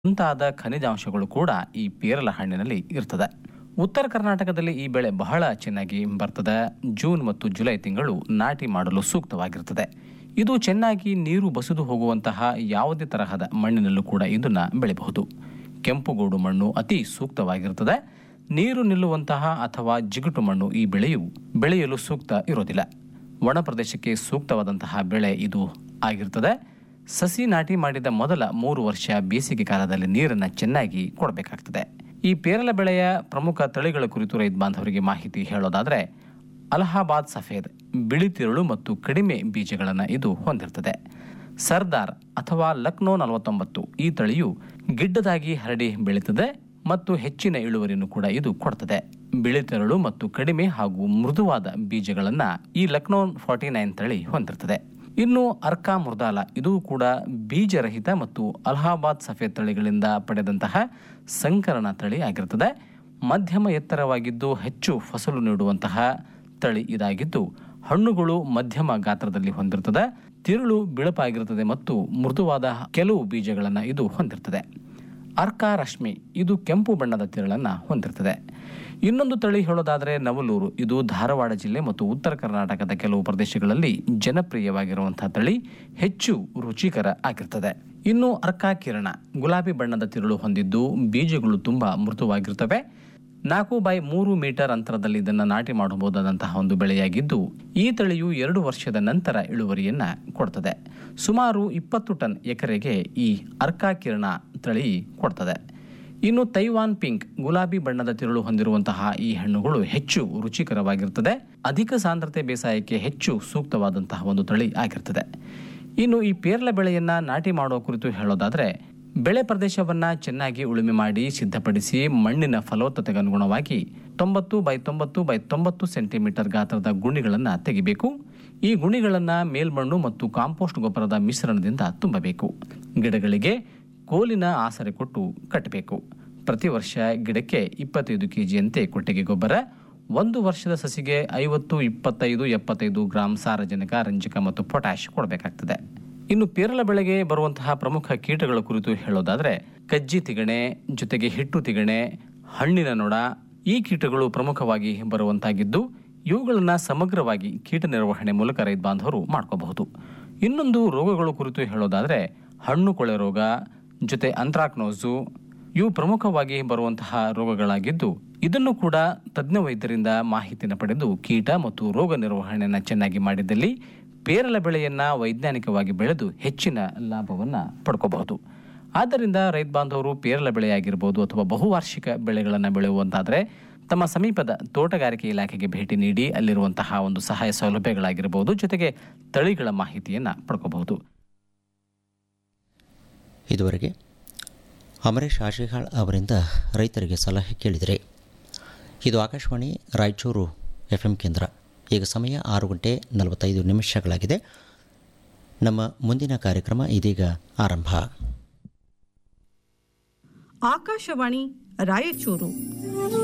ಮುಂತಾದ ಖನಿಜಾಂಶಗಳು ಕೂಡ ಈ ಪೇರಲ ಹಣ್ಣಿನಲ್ಲಿ ಇರ್ತದೆ ಉತ್ತರ ಕರ್ನಾಟಕದಲ್ಲಿ ಈ ಬೆಳೆ ಬಹಳ ಚೆನ್ನಾಗಿ ಬರ್ತದೆ ಜೂನ್ ಮತ್ತು ಜುಲೈ ತಿಂಗಳು ನಾಟಿ ಮಾಡಲು ಸೂಕ್ತವಾಗಿರ್ತದೆ ಇದು ಚೆನ್ನಾಗಿ ನೀರು ಬಸಿದು ಹೋಗುವಂತಹ ಯಾವುದೇ ತರಹದ ಮಣ್ಣಿನಲ್ಲೂ ಕೂಡ ಇದನ್ನ ಬೆಳೆಯಬಹುದು ಕೆಂಪುಗೋಡು ಮಣ್ಣು ಅತಿ ಸೂಕ್ತವಾಗಿರುತ್ತದೆ ನೀರು ನಿಲ್ಲುವಂತಹ ಅಥವಾ ಜಿಗುಟು ಮಣ್ಣು ಈ ಬೆಳೆಯು ಬೆಳೆಯಲು ಸೂಕ್ತ ಇರೋದಿಲ್ಲ ಒಣ ಪ್ರದೇಶಕ್ಕೆ ಸೂಕ್ತವಾದಂತಹ ಬೆಳೆ ಇದು ಆಗಿರ್ತದೆ ಸಸಿ ನಾಟಿ ಮಾಡಿದ ಮೊದಲ ಮೂರು ವರ್ಷ ಬೇಸಿಗೆ ಕಾಲದಲ್ಲಿ ನೀರನ್ನು ಚೆನ್ನಾಗಿ ಕೊಡಬೇಕಾಗ್ತದೆ ಈ ಪೇರಲ ಬೆಳೆಯ ಪ್ರಮುಖ ತಳಿಗಳ ಕುರಿತು ರೈತ ಬಾಂಧವರಿಗೆ ಮಾಹಿತಿ ಹೇಳೋದಾದರೆ ಅಲಹಾಬಾದ್ ಸಫೇದ್ ಬಿಳಿ ತಿರುಳು ಮತ್ತು ಕಡಿಮೆ ಬೀಜಗಳನ್ನು ಇದು ಹೊಂದಿರ್ತದೆ ಸರ್ದಾರ್ ಅಥವಾ ಲಕ್ನೋ ನಲವತ್ತೊಂಬತ್ತು ಈ ತಳಿಯು ಗಿಡ್ಡದಾಗಿ ಹರಡಿ ಬೆಳೀತದೆ ಮತ್ತು ಹೆಚ್ಚಿನ ಇಳುವರಿಯನ್ನು ಕೂಡ ಇದು ಕೊಡ್ತದೆ ಬಿಳಿ ತೆರಳು ಮತ್ತು ಕಡಿಮೆ ಹಾಗೂ ಮೃದುವಾದ ಬೀಜಗಳನ್ನು ಈ ಲಕ್ನೋ ಫಾರ್ಟಿ ನೈನ್ ತಳಿ ಹೊಂದಿರ್ತದೆ ಇನ್ನು ಅರ್ಕಾ ಮುರ್ದಾಲ ಇದು ಕೂಡ ಬೀಜರಹಿತ ಮತ್ತು ಅಲಹಾಬಾದ್ ಸಫೇದ್ ತಳಿಗಳಿಂದ ಪಡೆದಂತಹ ಸಂಕರಣ ತಳಿ ಆಗಿರ್ತದೆ ಮಧ್ಯಮ ಎತ್ತರವಾಗಿದ್ದು ಹೆಚ್ಚು ಫಸಲು ನೀಡುವಂತಹ ತಳಿ ಇದಾಗಿದ್ದು ಹಣ್ಣುಗಳು ಮಧ್ಯಮ ಗಾತ್ರದಲ್ಲಿ ಹೊಂದಿರ್ತದೆ ತಿರುಳು ಬಿಳುಪಾಗಿರುತ್ತದೆ ಮತ್ತು ಮೃದುವಾದ ಕೆಲವು ಬೀಜಗಳನ್ನು ಇದು ಹೊಂದಿರ್ತದೆ ಅರ್ಕಾ ರಶ್ಮಿ ಇದು ಕೆಂಪು ಬಣ್ಣದ ತಿರುಳನ್ನು ಹೊಂದಿರ್ತದೆ ಇನ್ನೊಂದು ತಳಿ ಹೇಳೋದಾದರೆ ನವಲೂರು ಇದು ಧಾರವಾಡ ಜಿಲ್ಲೆ ಮತ್ತು ಉತ್ತರ ಕರ್ನಾಟಕದ ಕೆಲವು ಪ್ರದೇಶಗಳಲ್ಲಿ ಜನಪ್ರಿಯವಾಗಿರುವಂತಹ ತಳಿ ಹೆಚ್ಚು ರುಚಿಕರ ಆಗಿರ್ತದೆ ಇನ್ನು ಅರ್ಕಾ ಕಿರಣ ಗುಲಾಬಿ ಬಣ್ಣದ ತಿರುಳು ಹೊಂದಿದ್ದು ಬೀಜಗಳು ತುಂಬ ಮೃದುವಾಗಿರ್ತವೆ ನಾಲ್ಕು ಬೈ ಮೂರು ಮೀಟರ್ ಅಂತರದಲ್ಲಿ ಇದನ್ನು ನಾಟಿ ಮಾಡಬಹುದಾದಂತಹ ಒಂದು ಬೆಳೆಯಾಗಿದ್ದು ಈ ತಳಿಯು ಎರಡು ವರ್ಷದ ನಂತರ ಇಳುವರಿಯನ್ನ ಕೊಡ್ತದೆ ಸುಮಾರು ಇಪ್ಪತ್ತು ಟನ್ ಎಕರೆಗೆ ಈ ಅರ್ಕಾ ಕಿರಣ ತಳಿ ಕೊಡ್ತದೆ ಇನ್ನು ತೈವಾನ್ ಪಿಂಕ್ ಗುಲಾಬಿ ಬಣ್ಣದ ತಿರುಳು ಹೊಂದಿರುವಂತಹ ಈ ಹಣ್ಣುಗಳು ಹೆಚ್ಚು ರುಚಿಕರವಾಗಿರ್ತದೆ ಅಧಿಕ ಸಾಂದ್ರತೆ ಬೇಸಾಯಕ್ಕೆ ಹೆಚ್ಚು ಸೂಕ್ತವಾದಂತಹ ಒಂದು ತಳಿ ಆಗಿರ್ತದೆ ಇನ್ನು ಈ ಪೇರ್ಲ ಬೆಳೆಯನ್ನ ನಾಟಿ ಮಾಡುವ ಕುರಿತು ಹೇಳೋದಾದ್ರೆ ಬೆಳೆ ಪ್ರದೇಶವನ್ನ ಚೆನ್ನಾಗಿ ಉಳುಮೆ ಮಾಡಿ ಸಿದ್ಧಪಡಿಸಿ ಮಣ್ಣಿನ ಫಲವತ್ತತೆಗೆ ಅನುಗುಣವಾಗಿ ತೊಂಬತ್ತು ಬೈ ತೊಂಬತ್ತು ಬೈ ತೊಂಬತ್ತು ಸೆಂಟಿಮೀಟರ್ ಗಾತ್ರದ ಗುಣಿಗಳನ್ನು ತೆಗಿಬೇಕು ಈ ಗುಣಿಗಳನ್ನು ಮೇಲ್ಮಣ್ಣು ಮತ್ತು ಕಾಂಪೋಸ್ಟ್ ಗೊಬ್ಬರದ ಮಿಶ್ರಣದಿಂದ ತುಂಬಬೇಕು ಗಿಡಗಳಿಗೆ ಕೋಲಿನ ಆಸರೆ ಕೊಟ್ಟು ಕಟ್ಟಬೇಕು ಪ್ರತಿ ವರ್ಷ ಗಿಡಕ್ಕೆ ಇಪ್ಪತ್ತೈದು ಕೆಜಿಯಂತೆ ಕೊಟ್ಟಿಗೆ ಗೊಬ್ಬರ ಒಂದು ವರ್ಷದ ಸಸಿಗೆ ಐವತ್ತು ಇಪ್ಪತ್ತೈದು ಎಪ್ಪತ್ತೈದು ಗ್ರಾಂ ಸಾರಜನಕ ರಂಜಕ ಮತ್ತು ಪೊಟ್ಯಾಶ್ ಕೊಡಬೇಕಾಗ್ತದೆ ಇನ್ನು ಪೇರಲ ಬೆಳೆಗೆ ಬರುವಂತಹ ಪ್ರಮುಖ ಕೀಟಗಳ ಕುರಿತು ಹೇಳೋದಾದ್ರೆ ಕಜ್ಜಿ ತಿಗಣೆ ಜೊತೆಗೆ ಹಿಟ್ಟು ತಿಗಣೆ ಹಣ್ಣಿನ ನೊಣ ಈ ಕೀಟಗಳು ಪ್ರಮುಖವಾಗಿ ಬರುವಂತಾಗಿದ್ದು ಇವುಗಳನ್ನು ಸಮಗ್ರವಾಗಿ ಕೀಟ ನಿರ್ವಹಣೆ ಮೂಲಕ ರೈತ ಬಾಂಧವರು ಮಾಡ್ಕೋಬಹುದು ಇನ್ನೊಂದು ರೋಗಗಳ ಕುರಿತು ಹೇಳೋದಾದ್ರೆ ಹಣ್ಣು ಕೊಳೆ ರೋಗ ಜೊತೆ ಅಂತ್ರಾಕ್ನೋಸು ಇವು ಪ್ರಮುಖವಾಗಿ ಬರುವಂತಹ ರೋಗಗಳಾಗಿದ್ದು ಇದನ್ನು ಕೂಡ ತಜ್ಞ ವೈದ್ಯರಿಂದ ಮಾಹಿತಿನ ಪಡೆದು ಕೀಟ ಮತ್ತು ರೋಗ ನಿರ್ವಹಣೆಯನ್ನು ಚೆನ್ನಾಗಿ ಮಾಡಿದಲ್ಲಿ ಪೇರಲ ಬೆಳೆಯನ್ನ ವೈಜ್ಞಾನಿಕವಾಗಿ ಬೆಳೆದು ಹೆಚ್ಚಿನ ಲಾಭವನ್ನ ಪಡ್ಕೋಬಹುದು ಆದ್ದರಿಂದ ರೈತ ಬಾಂಧವರು ಪೇರಲ ಬೆಳೆಯಾಗಿರ್ಬೋದು ಅಥವಾ ಬಹುವಾರ್ಷಿಕ ಬೆಳೆಗಳನ್ನು ಬೆಳೆಯುವಂತಾದರೆ ತಮ್ಮ ಸಮೀಪದ ತೋಟಗಾರಿಕೆ ಇಲಾಖೆಗೆ ಭೇಟಿ ನೀಡಿ ಅಲ್ಲಿರುವಂತಹ ಒಂದು ಸಹಾಯ ಸೌಲಭ್ಯಗಳಾಗಿರಬಹುದು ಜೊತೆಗೆ ತಳಿಗಳ ಮಾಹಿತಿಯನ್ನು ಪಡ್ಕೋಬಹುದು ಇದುವರೆಗೆ ಅಮರೇಶ್ ಆಶಿಹಾಳ್ ಅವರಿಂದ ರೈತರಿಗೆ ಸಲಹೆ ಕೇಳಿದರೆ ಇದು ಆಕಾಶವಾಣಿ ರಾಯಚೂರು ಎಫ್ ಎಂ ಕೇಂದ್ರ ಈಗ ಸಮಯ ಆರು ಗಂಟೆ ನಲವತ್ತೈದು ನಿಮಿಷಗಳಾಗಿದೆ ನಮ್ಮ ಮುಂದಿನ ಕಾರ್ಯಕ್ರಮ ಇದೀಗ ಆರಂಭ ಆಕಾಶವಾಣಿ ರಾಯಚೂರು